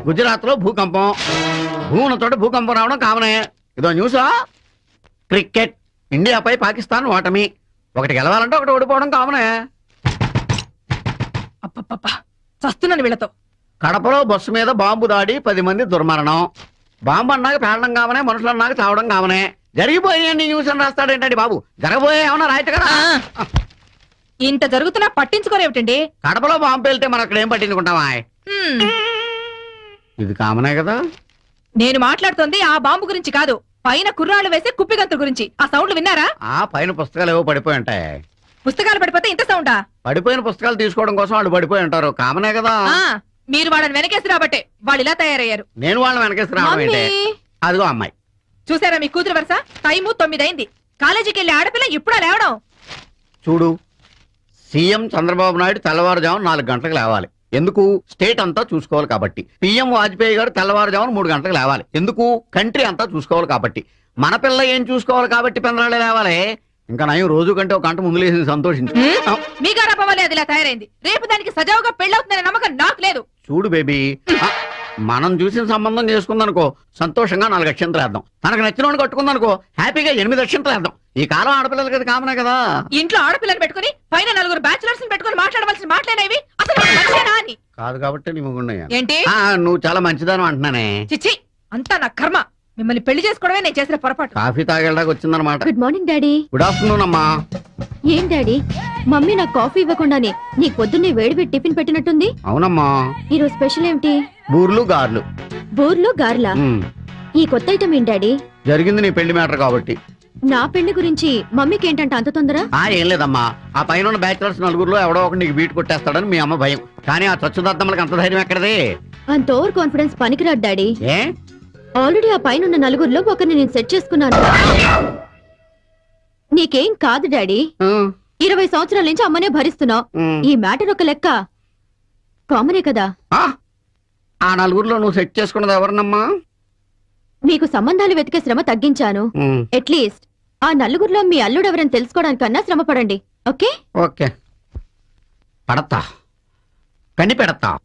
గుజరాత్ లో భూకంపం భూములతో భూకంపం రావడం కామనే ఇదో న్యూసా క్రికెట్ ఇండియాపై పాకిస్తాన్ ఓటమి ఒకటి గెలవాలంటే ఒకటి ఓడిపోవడం కామనే అప్పప్ప చస్తున్నాను వీళ్ళతో కడపలో బస్సు మీద బాంబు దాడి పది మంది దుర్మరణం బాంబు అన్నాక పేలడం కామనే మనుషులు అన్నాక చావడం కామనే జరిగిపోయినాయండి న్యూస్ అని రాస్తాడేంటండి బాబు జరగబోయే ఏమన్నా రాయట కదా ఆ. ఇంత జరుగుతున్నా పట్టించుకోరేమిటండి కడపలో బాంబు పేలితే మనం అక్కడ ఏం పట్టించుకుంటామా హ్మ్. ఇది కామనే కదా నేను మాట్లాడుతోంది ఆ బాంబు గురించి కాదు పైన కుర్రాళ్ళు వేసే కుప్పిగంతుల గురించి ఆ సౌండ్లు విన్నారా ఆ పైన పుస్తకాలు ఏవో పడిపోయి ఉంటాయి పుస్తకాలు పడిపోతే ఇంత సౌండా పడిపోయిన పుస్తకాలు తీసుకోవడం కోసం వాళ్ళు పడిపోయి ఉంటారు కామనే కదా ఆ, మీరు వాళ్ళని వెనకేసి రాబట్టే వాళ్ళు ఇలా తయారయ్యారు నేను వాళ్ళని వెనకేసి రావడం ఏంటి అదిగో అమ్మాయి చూసారా మీ కూతురు వరుస టైము తొమ్మిదైంది కాలేజీకి వెళ్ళి ఆడపిల్ల ఇప్పుడా లేవడం చూడు సీఎం చంద్రబాబు నాయుడు తెల్లవారుజామున నాలుగు గంటలకు లేవాలి ఎందుకు స్టేట్ అంతా చూసుకోవాలి కాబట్టి పిఎం వాజ్పేయి గారు తెల్లవారుజామున మూడు గంటలకు లేవాలి ఎందుకు కంట్రీ అంతా చూసుకోవాలి కాబట్టి మన పిల్ల ఏం చూసుకోవాలి కాబట్టి పిల్లలే లేవాలి ఇంకా నయం రోజు కంటే ఒక గంట ముందు లేసి సంతోషించు ఆ, మీ గారాపవాలే అది ఇలా తయారైంది రేపు దానికి సజావుగా పెళ్ళవుతుందనే నమ్మకం నాకు లేదు చూడు బేబీ ఆ, మనం చూసిన సంబంధం చేసుకుందనుకో సంతోషంగా నాలుగు అక్షంతలు వేద్దాం తనకు నచ్చిన కట్టుకుందనుకో హ్యాపీగా ఎనిమిది అక్షంతలు వేద్దాం ఈ కాలం ఆడపిల్లలకి అది కామనే కదా ఇంట్లో ఆడపిల్లని పెట్టుకుని పైన నలుగురు బ్యాచులర్స్ పెట్టుకుని మాట్లాడవలసిన మాట్లాడేవి అసలు మీరు మనిషేనా అని కాదు కాబట్టి నీ ముగ్గున్నాయా ఏంటి నువ్వు చాలా మంచిదాని అంటున్నానే చిచ్చి అంతా నా కర్మ మిమ్మల్ని పెళ్లి చేసుకోవడమే నేను చేసిన పొరపాటు కాఫీ తాగేలాగా వచ్చిందనమాట good morning daddy good afternoon అమ్మా ఏం డాడీ మమ్మీ నాకు కాఫీ ఇవ్వకుండానే నీకు పొద్దున్నే వేడివేడి టిఫిన్ పెట్టినట్టుంది అవునమ్మా ఈరోజు స్పెషల్ ఏమిటి బూర్లు గార్లు బూర్లు గార్లా ఉమ్, ఈ కొత్త ఐటమ్ ఏం డాడీ జరిగింది నీ పెళ్లి మ్యాటర్ కాబట్టి నా పెళ్లి గురించి మమ్మీకి ఏంటంటే అంత తొందర ఆ ఏం లేదమ్మా ఆ పైన ఉన్న బ్యాచులర్స్ నలుగురులో ఎవడో ఒకటి నీకు బీట్ కొట్టేస్తాడని మీ అమ్మ భయం కానీ ఆ చచ్చుదద్దమ్మలకి అంత ధైర్యం ఎక్కడది అంత ఓవర్ కాన్ఫిడెన్స్ పనికిరాదు డాడీ ఏ ఆల్రెడీ ఆ పైన ఉన్న నలుగురిలో ఒకరిని నేను సెట్ చేసుకున్నాను నీకేం కాదు డాడీ ఉమ్, ఇరవై సంవత్సరాల నుంచి అమ్మనే భరిస్తున్నావు ఉమ్. ఈ మ్యాటర్ ఒక లెక్క కామనే కదా ఆ, ఆ నలుగురిలో నువ్వు సెట్ చేసుకున్నది ఎవరినమ్మా మీకు సంబంధాలు వెతికే శ్రమ తగ్గించాను ఉమ్, అట్లీస్ట్ ఆ నలుగురిలో మీ అల్లుడు ఎవరని తెలుసుకోవడానికన్నా శ్రమ పడండి ఓకే ఓకే పడతా కని పెడతా